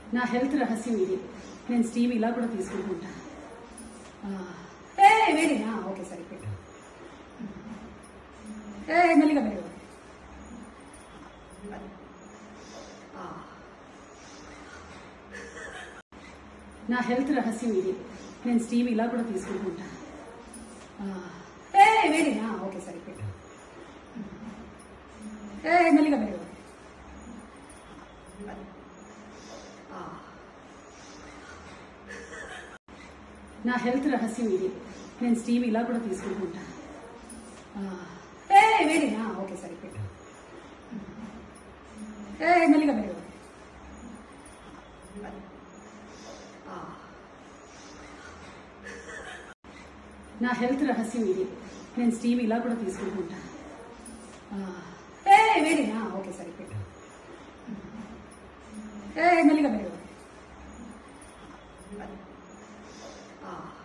నా హెల్త్ రహస్యం ఇది నేను స్టీవ్ ఇలా కూడా తీసుకుంటుంటా ఆ, ఏ వేడినా ఓకే సరే పెట్టు ఏ మెల్లిగా మెల్లిగా ఆ. నా హెల్త్ రహస్యం ఇది నేను స్టీవ్ ఇలా కూడా తీసుకుంటుంటా ఆ, ఏ వేడినా ఓకే సరే పెట్టు ఏ మెల్లిగా మెల్లిగా ఆ. నా హెల్త్ రహస్యం ఇది నేను స్టీవ్ ఇలా కూడా తీసుకుంటుంటా ఆ, ఏ వేడినా ఓకే సరే పెట్టు ఏ మెల్లిగా మెల్లిగా ఆ. నా హెల్త్ రహస్యం ఇది నేను స్టీవ్ ఇలా కూడా తీసుకుంటుంటా ఆ, ఏ వేడినా ఓకే సరే పెట్టు ఏ మెల్లిగా మెల్లిగా నా హెల్త్ రహస్యం ఇది నేను స్టీవ్ ఇలా కూడా తీసుకుంటుంటా ఆ, ఏ వేడినా ఓకే సరే పెట్టు ఏ మెల్లిగా మెల్లిగా నా హెల్త్ రహస్యం ఇది నేను స్టీవ్ ఇలా కూడా తీసుకుంటుంటా ఆ, ఏ వేడినా ఓకే సరే పెట్టు ఏ మెల్లిగా మెల్లిగా ఆ.